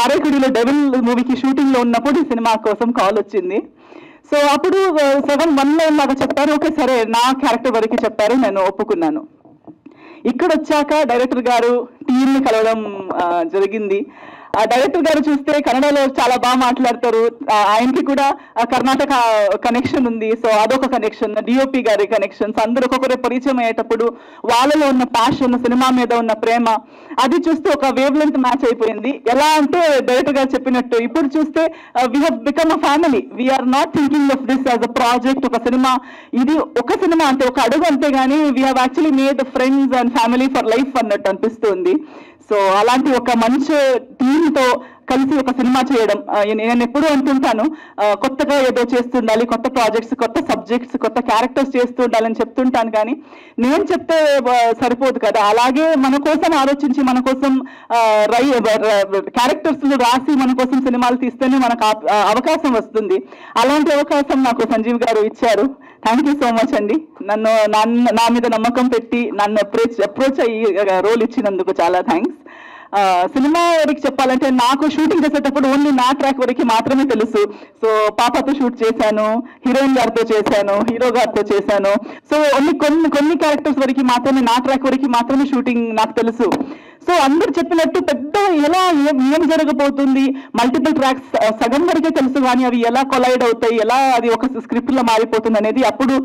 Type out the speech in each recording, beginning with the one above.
కారైకుడిలో devil మూవీకి shooting లో ఉన్నప్పుడు ఈ సినిమా కోసం కాల్ వచ్చింది సో అప్పుడు సెవెన్ వన్ లైన్ లాగా చెప్పారు ఓకే సరే నా క్యారెక్టర్ వరకు చెప్పారు నేను ఒప్పుకున్నాను ఇక్కడ వచ్చాక డైరెక్టర్ గారు టీంని కలవడం ఆ, జరిగింది ఆ డైరెక్టర్ గారు చూస్తే కన్నడలో చాలా బాగా మాట్లాడతారు ఆ, ఆయనకి కూడా ఆ, కర్ణాటక కనెక్షన్ ఉంది సో అదొక కనెక్షన్ డిఓపి గారి కనెక్షన్స్ అందరూ ఒక్కొక్కరే పరిచయం అయ్యేటప్పుడు వాళ్ళలో ఉన్న ప్యాషన్ సినిమా మీద ఉన్న ప్రేమ అది చూస్తే ఒక వేవ్ లెంత్ మ్యాచ్ అయిపోయింది ఎలా అంటే డైరెక్టర్ గారు చెప్పినట్టు ఇప్పుడు చూస్తే we have become a family we're not thinking of this as a project ఒక సినిమా ఇది ఒక సినిమా అంటే ఒక అడుగు అంతే గానీ we have actually made friends and family for life అన్నట్టు అనిపిస్తుంది సో అలాంటి ఒక మంచి టీమ్ తో కలిసి ఒక సినిమా చేయడం ఆ, నేను ఎప్పుడూ అంటుంటాను ఆ, కొత్తగా ఏదో చేస్తుండాలి కొత్త ప్రాజెక్ట్స్ కొత్త సబ్జెక్ట్స్ కొత్త క్యారెక్టర్స్ చేస్తూ ఉండాలని చెప్తుంటాను కానీ నేను చెప్తే ఆ, సరిపోదు కదా అలాగే మన కోసం ఆలోచించి మన కోసం ఆ, రై క్యారెక్టర్స్ రాసి మన కోసం సినిమాలు తీస్తేనే మనకు ఆ- ఆ అవకాశం వస్తుంది అలాంటి అవకాశం నాకు సంజీవ్ గారు ఇచ్చారు థ్యాంక్ యూ సో మచ్ అండి నన్ను నన్ను- నా మీద నమ్మకం పెట్టి నన్ను అప్రోచ్ అప్రోచ్ అయ్యి రోల్ ఇచ్చినందుకు చాలా థ్యాంక్స్ సినిమా వరకు చెప్పాలంటే నాకు షూటింగ్ చేసేటప్పుడు ఓన్లీ నా ట్రాక్ వరకు మాత్రమే తెలుసు సో పాపతో షూట్ చేశాను హీరోయిన్ గారితో చేశాను హీరో గారితో చేశాను సో ఓన్లీ కొన్ని కొన్ని క్యారెక్టర్స్ వరకు మాత్రమే నా ట్రాక్ వరకు మాత్రమే షూటింగ్ నాకు తెలుసు సో అందరు చెప్పినట్టు పెద్ద ఎలా ఏం ఏం జరగబోతుంది మల్టిపుల్ ట్రాక్స్ సగం వరకే తెలుసు కానీ అవి ఎలా కొలైడ్ అవుతాయి ఎలా అది ఒక స్క్రిప్ట్ లో మారిపోతుంది అనేది అప్పుడు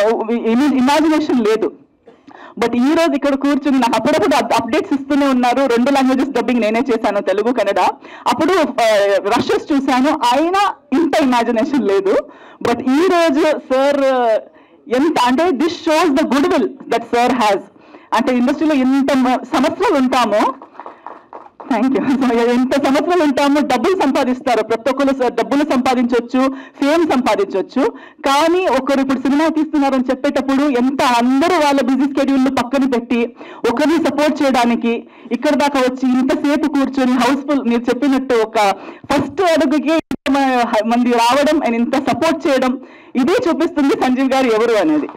ఇమాజినేషన్ లేదు బట్ ఈ రోజు ఇక్కడ కూర్చుని నాకు అప్పుడప్పుడు అప్డేట్స్ ఇస్తూనే ఉన్నారు రెండు లాంగ్వేజెస్ డబ్బింగ్ నేనే చేశాను తెలుగు కన్నడ అప్పుడు రషెస్ చూశాను అయినా ఇంత ఇమాజినేషన్ లేదు బట్ ఈ రోజు సార్ ఎంత అంటే this shows the goodwill that sir has అంటే ఇండస్ట్రీలో ఎంత మ- సంవత్సరాలు ఉంటామో థ్యాంక్ యూ ఎంత సంవత్సరాలు ఉంటామో డబ్బులు సంపాదిస్తారు ప్రతి ఒక్కరు స- డబ్బులు సంపాదించవచ్చు ఫేమ్ సంపాదించవచ్చు కానీ ఒకరు ఇప్పుడు సినిమా తీస్తున్నారని చెప్పేటప్పుడు ఎంత అందరూ వాళ్ళ బిజీ స్కెడ్యూల్ పక్కన పెట్టి ఒకరిని సపోర్ట్ చేయడానికి ఇక్కడ దాకా వచ్చి ఇంతసేపు కూర్చొని హౌస్ఫుల్ మీరు చెప్పినట్టు ఒక ఫస్ట్ అడుగుకి ఇంత మ- మంది రావడం అండ్ ఇంత సపోర్ట్ చేయడం ఇదే చూపిస్తుంది సంజీవ్ గారు ఎవరు అనేది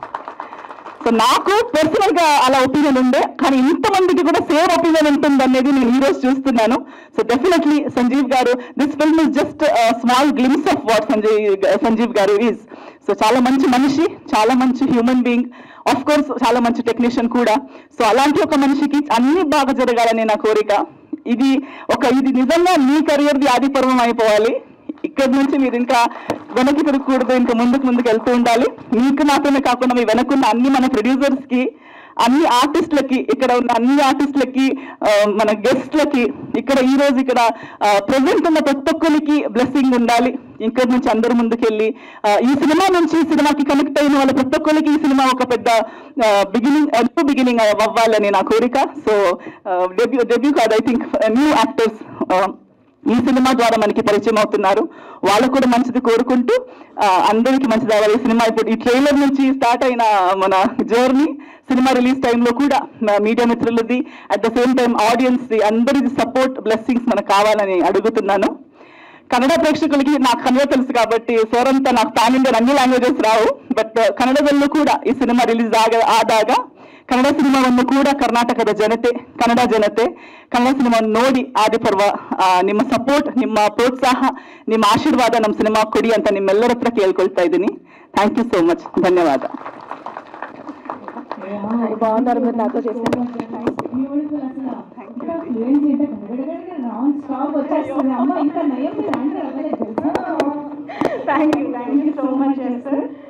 సో నాకు పర్సనల్ గా అలా ఒపీనియన్ ఉండే కానీ ఇంతమందికి కూడా సేమ్ ఒపీనియన్ ఉంటుంది అనేది నేను ఈ రోజు చూస్తున్నాను సో డెఫినెట్లీ సంజీవ్ గారు this film is just small glimpse of what Sanjay Sanjeev గారు ఈజ్ సో చాలా మంచి మనిషి చాలా మంచి హ్యూమన్ బీయింగ్ ఆఫ్ కోర్స్ చాలా మంచి టెక్నీషియన్ కూడా సో అలాంటి ఒక మనిషికి అన్ని బాగా జరగాలని నా కోరిక ఇది ఒక ఇది నిజంగా మీ కెరియర్ది ఆది పర్వం అయిపోవాలి ఇక్కడి నుంచి మీరు ఇంకా వెనక్కి తిరగకూడదు ఇంకా ముందుకు ముందుకు వెళ్తూ ఉండాలి మీకు మాత్రమే కాకుండా మీ వెనకున్న అన్ని మన ప్రొడ్యూసర్స్ కి అన్ని ఆర్టిస్టులకి ఇక్కడ ఉన్న అన్ని ఆర్టిస్టులకి ఆ, మన గెస్ట్లకి ఇక్కడ ఈ రోజు ఇక్కడ ప్రెసెంట్ ఉన్న ప్రతి ఒక్కరికి బ్లెస్సింగ్ ఉండాలి ఇక్కడి నుంచి అందరూ ముందుకెళ్ళి ఆ, ఈ సినిమా నుంచి ఈ సినిమాకి కనెక్ట్ అయిన వాళ్ళ ప్రతి ఒక్కరికి ఈ సినిమా ఒక పెద్ద బిగినింగ్ న్యూ బిగినింగ్ అవ్వాలని నా కోరిక సో డెబ్యూ డెబ్యూ కాదు ఐ థింక్ న్యూ యాక్టర్స్ ఈ సినిమా ద్వారా మనకి పరిచయం అవుతున్నారు వాళ్ళకు కూడా మంచిది కోరుకుంటూ ఆ, అందరికీ మంచిది అవ్వాలి ఈ సినిమా ఇప్పుడు ఈ ట్రైలర్ నుంచి స్టార్ట్ అయిన మన జర్నీ సినిమా రిలీజ్ టైంలో కూడా మీడియా మిత్రులది at the same time audiences అందరిది సపోర్ట్ బ్లెస్సింగ్స్ మనకు కావాలని అడుగుతున్నాను కన్నడ ప్రేక్షకులకి నాకు కన్నడ తెలుసు కాబట్టి సార్ అంతా నాకు పాన్ ఇండియన్ అన్ని లాంగ్వేజెస్ ರಾವು ಬಟ್ ಕನ್ನಡದಲ್ಲೂ ಕೂಡ ಈ ಸಿನಿಮಾ ರಿಲೀಸ್ ಆಗ ಆದಾಗ ಕನ್ನಡ ಸಿನಿಮಾವನ್ನು ಕೂಡ ಕರ್ನಾಟಕದ ಜನತೆ ಕನ್ನಡ ಜನತೆ ಕನ್ನಡ ಸಿನಿಮಾವನ್ನು ನೋಡಿ ಆದಿಪರ್ವ ಆ, ನಿಮ್ಮ ಸಪೋರ್ಟ್ ನಿಮ್ಮ ಪ್ರೋತ್ಸಾಹ ನಿಮ್ಮ ಆಶೀರ್ವಾದ ನಮ್ಮ ಸಿನಿಮಾ ಕೊಡಿ ಅಂತ ನಿಮ್ಮೆಲ್ಲರ ಹತ್ರ ಕೇಳ್ಕೊಳ್ತಾ ಇದ್ದೀನಿ ಥ್ಯಾಂಕ್ యూ సో మచ్ ధన్యవాದ బాగున్నారు మీరు నాతో చేశారు నాన్ స్టాప్ వచ్చేస్తుంది అమ్మ ఇంకా నయం మీరు ఆన్సర్ అవ్వలేదు తెలుసా thank you thank you so much sir